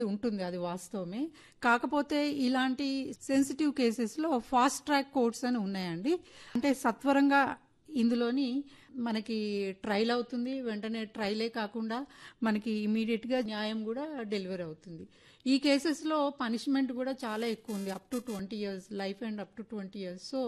ఉంటుంది అది వాస్తవమే కాకపోతే ఇలాంటి సెన్సిటివ్ కేసెస్లో ఫాస్ట్ ట్రాక్ కోర్ట్స్ అని ఉన్నాయండి అంటే సత్వరంగా ఇందులోని మనకి ట్రయల్ అవుతుంది వెంటనే ట్రయలే కాకుండా మనకి ఇమీడియట్గా న్యాయం కూడా డెలివరీ అవుతుంది ఈ కేసెస్లో పనిష్మెంట్ కూడా చాలా ఎక్కువ ఉంది up to twenty years life and up to twenty years so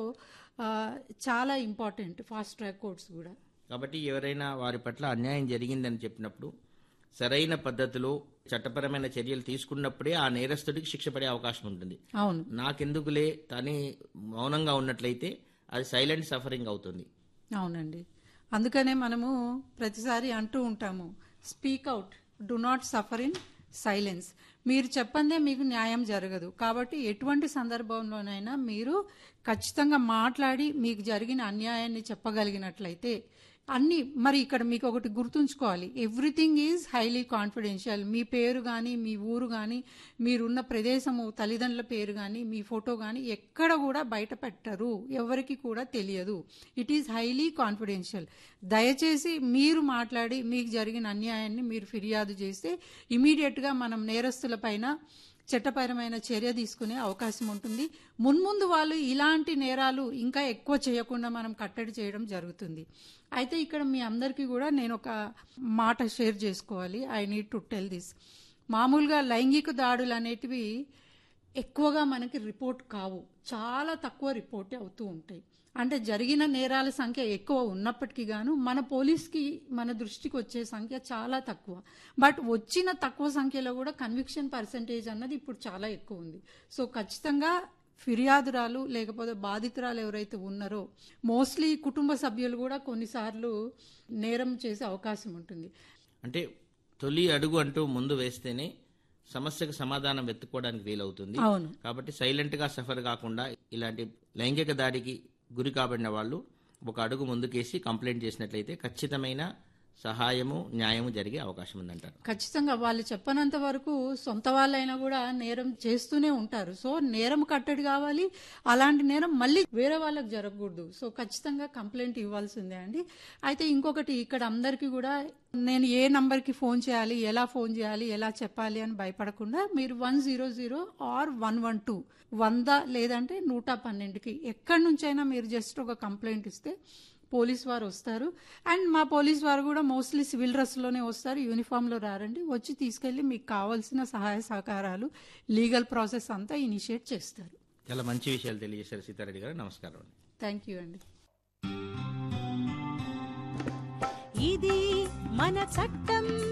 చాలా ఇంపార్టెంట్ ఫాస్ట్ ట్రాక్ కోర్ట్స్ కూడా కాబట్టి ఎవరైనా వారి పట్ల అన్యాయం జరిగిందని చెప్పినప్పుడు సరైన పద్ధతిలో చట్టపరమైన చర్యలు తీసుకున్నప్పుడే ఆ నేరస్తుడికి శిక్ష పడే అవకాశం ఉంటుంది అవును నాకెందుకులే తని మౌనంగా ఉన్నట్లయితే అది సైలెంట్ సఫరింగ్ అవుతుంది అవునండి అందుకనే మనము ప్రతిసారి అంటూ ఉంటాము speak out do not suffer in silence మీరు చెప్పందే మీకు న్యాయం జరగదు కాబట్టి ఎటువంటి సందర్భంలోనైనా మీరు ఖచ్చితంగా మాట్లాడి మీకు జరిగిన అన్యాయాన్ని చెప్పగలిగినట్లయితే అన్ని మరి ఇక్కడ మీకు ఒకటి గుర్తుంచుకోవాలి ఎవ్రీథింగ్ ఈజ్ హైలీ కాన్ఫిడెన్షియల్ మీ పేరు కానీ మీ ఊరు కానీ మీరున్న ప్రదేశము తల్లిదండ్రుల పేరు కానీ మీ ఫోటో కానీ ఎక్కడ కూడా బయట పెట్టరు ఎవరికి కూడా తెలియదు ఇట్ ఈజ్ హైలీ కాన్ఫిడెన్షియల్ దయచేసి మీరు మాట్లాడి మీకు జరిగిన అన్యాయాన్ని మీరు ఫిర్యాదు చేస్తే ఇమీడియట్గా మనం నేరస్తుల పైన చట్టపరమైన చర్య తీసుకునే అవకాశం ఉంటుంది మున్ముందు వాళ్ళు ఇలాంటి నేరాలు ఇంకా ఎక్కువ చేయకుండా మనం కట్టడి చేయడం జరుగుతుంది అయితే ఇక్కడ మీ అందరికీ కూడా నేను ఒక మాట షేర్ చేసుకోవాలి I need to tell this మామూలుగా లైంగిక దాడులు అనేటివి ఎక్కువగా మనకి రిపోర్ట్ కావు చాలా తక్కువ రిపోర్ట్ అవుతూ ఉంటాయి అంటే జరిగిన నేరాల సంఖ్య ఎక్కువ ఉన్నప్పటికీ గాను మన పోలీస్కి మన దృష్టికి వచ్చే సంఖ్య చాలా తక్కువ బట్ వచ్చిన తక్కువ సంఖ్యలో కూడా కన్విక్షన్ పర్సంటేజ్ అన్నది ఇప్పుడు చాలా ఎక్కువ ఉంది సో ఖచ్చితంగా ఫిర్యాదురాలు లేకపోతే బాధితురాలు ఎవరైతే ఉన్నారో మోస్ట్లీ కుటుంబ సభ్యులు కూడా కొన్నిసార్లు నేరం చేసే అవకాశం ఉంటుంది అంటే తొలి అడుగు అంటూ ముందు వేస్తేనే సమస్యకు సమాధానం వెతుక్కోవడానికి వీలవుతుంది అవును కాబట్టి సైలెంట్ గా సఫర్ కాకుండా ఇలాంటి లైంగిక దాడికి గురి కాబడిన వాళ్ళు ఒక అడుగు ముందుకేసి కంప్లైంట్ చేసినట్లయితే ఖచ్చితమైన సహాయము న్యాయము జరిగే అవకాశం ఉందంటారు ఖచ్చితంగా వాళ్ళు చెప్పనంత వరకు సొంత వాళ్ళైనా కూడా నేరం చేస్తూనే ఉంటారు సో నేరం కట్టడి కావాలి అలాంటి నేరం మళ్ళీ వేరే వాళ్ళకి జరగకూడదు సో ఖచ్చితంగా కంప్లైంట్ ఇవ్వాల్సిందే అండి అయితే ఇంకొకటి ఇక్కడ అందరికీ కూడా నేను ఏ నంబర్కి ఫోన్ చేయాలి ఎలా ఫోన్ చేయాలి ఎలా చెప్పాలి అని భయపడకుండా మీరు one zero zero or one one two వంద లేదంటే నూట పన్నెండుకి ఎక్కడి నుంచైనా మీరు జస్ట్ ఒక కంప్లైంట్ ఇస్తే పోలీస్ వారు వస్తారు అండ్ మా పోలీస్ వారు కూడా మోస్ట్లీ సివిల్ డ్రెస్లోనే వస్తారు యూనిఫామ్లో రారండి వచ్చి తీసుకెళ్లి మీకు కావాల్సిన సహాయ సహకారాలు లీగల్ ప్రాసెస్ అంతా ఇనిషియేట్ చేస్తారు చాలా మంచి విషయాలు తెలియజేశారు సీతారెడ్డి గారు నమస్కారం అండి థ్యాంక్ యూ అండి ఇది మన చట్టం